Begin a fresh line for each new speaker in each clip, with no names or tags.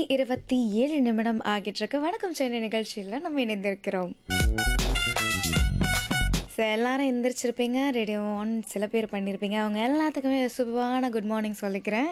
இருபத்தி ஏழு நிமிடம் ஆகிட்டு இருக்கு வணக்கம் சென்னை நிகழ்ச்சியில் நம்ம இணைந்திருக்கிறோம் ஸோ எல்லாரும் எந்திரிச்சிருப்பீங்க ரேடியோ ஆன் சில பேர் பண்ணியிருப்பீங்க அவங்க எல்லாத்துக்குமே சுபமான குட் மார்னிங் சொல்லிக்கிறேன்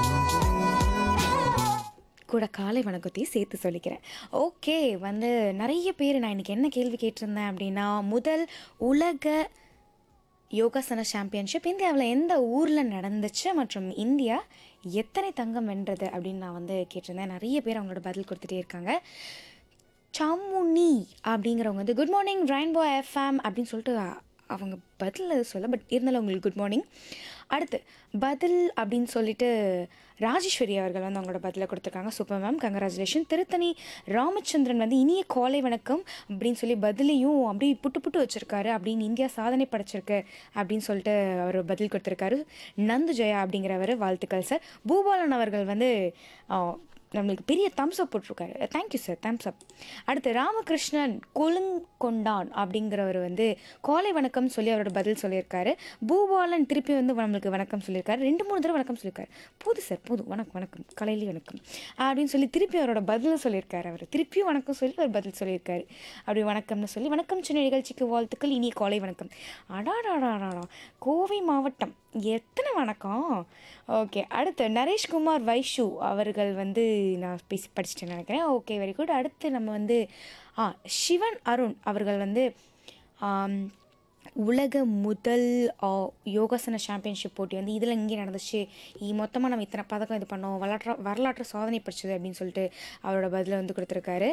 கூட காலை வணக்கத்தையும் சேர்த்து சொல்லிக்கிறேன் ஓகே வந்து நிறைய பேர் நான் இன்னைக்கு என்ன கேள்வி கேட்டிருந்தேன் அப்படின்னா முதல் உலக யோகாசன சாம்பியன்ஷிப் இந்தியாவில் எந்த ஊரில் நடந்துச்சு மற்றும் இந்தியா எத்தனை தங்கம் வென்றது அப்படின்னு நான் வந்து கேட்டிருந்தேன் நிறைய பேர் அவங்களோட பதில் கொடுத்துட்டே இருக்காங்க சம்முனி அப்படிங்கிறவங்க வந்து குட் மார்னிங் ரெயின்போ எஃப்எம் அப்படின்னு சொல்லிட்டு அவங்க பதில் சொல்ல பட் இருந்தாலும் உங்களுக்கு குட் மார்னிங் அடுத்து பதில் அப்படின்னு சொல்லிட்டு ராஜேஸ்வரி அவர்கள் வந்து அவங்களோட பதிலை கொடுத்துருக்காங்க super ma'am congratulation Tiruttani Ramachandran வந்து இனிய கோலை வணக்கம் அப்படின்னு சொல்லி பதிலையும் அப்படி புட்டு புட்டு வச்சுருக்காரு அப்படின்னு இந்தியா சாதனை படைச்சிருக்கு அப்படின்னு சொல்லிட்டு அவர் பதில் கொடுத்துருக்காரு நந்து ஜெயா அப்படிங்கிறவர் வாழ்த்துக்கள் சார் பூபாலன் அவர்கள் வந்து ஆ, நம்மளுக்கு பெரிய தம்ஸ் அப் போட்டிருக்காரு தேங்க்யூ சார் தம்ஸ் அப் அடுத்து ராமகிருஷ்ணன் கொழுங்கொண்டான் அப்படிங்கிறவர் வந்து கோலை வணக்கம் சொல்லி அவரோட பதில் சொல்லியிருக்காரு பூபாலன் திருப்பி வந்து நம்மளுக்கு வணக்கம் சொல்லியிருக்காரு ரெண்டு மூணு தடவை வணக்கம் சொல்லியிருக்காரு போதும் சார் போதும் வணக்கம் வணக்கம் காலையிலேயே வணக்கம் அப்படின்னு சொல்லி திருப்பி அவரோட பதில் சொல்லியிருக்காரு அவர் திருப்பியும் வணக்கம் சொல்லி அவர் பதில் சொல்லியிருக்காரு அப்படி வணக்கம்னு சொல்லி வணக்கம் சின்ன நிகழ்ச்சிக்கு வாழ்த்துக்கள் இனிய கோலை வணக்கம் அடாடாடாடாடா கோவை மாவட்டம் எத்தனை வணக்கம் ஓகே அடுத்து நரேஷ்குமார் வைஷு அவர்கள் வந்து நான் பேசி படிச்சுட்டேன்னு நினைக்கிறேன் ஓகே வெரி குட் அடுத்து நம்ம வந்து ஆ சிவன் அருண் அவர்கள் வந்து ஆம், உலக முதல் ஆ, யோகாசன சாம்பியன்ஷிப் போட்டி வந்து இதில் இங்கே நடந்துச்சு மொத்தமாக நம்ம இத்தனை பதக்கம் இது பண்ணோம் வரலாற்று வரலாற்று சாதனை படிச்சது அப்படின்னு சொல்லிட்டு அவரோட பதிலை வந்து கொடுத்துருக்காரு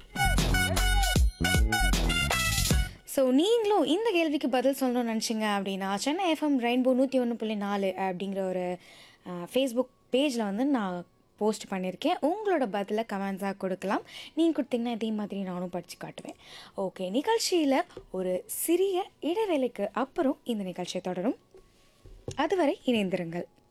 ஸோ நீங்களும் இந்த கேள்விக்கு பதில் சொல்லணும்னு நினச்சிங்க அப்படின்னா சென்னை எஃப்எம் ரெயின்போ நூற்றி ஒன்று புள்ளி நாலு அப்படிங்கிற ஒரு ஃபேஸ்புக் பேஜில் வந்து நான் போஸ்ட் பண்ணியிருக்கேன் உங்களோட பதிலை கமெண்ட்ஸாக கொடுக்கலாம் நீங்கள் கொடுத்தீங்கன்னா இதே மாதிரி நானும் படித்து காட்டுவேன் ஓகே நிகழ்ச்சியில் ஒரு சிறிய இடைவேளைக்கு அப்புறம் இந்த நிகழ்ச்சியை தொடரும் அதுவரை இணைந்திருங்கள்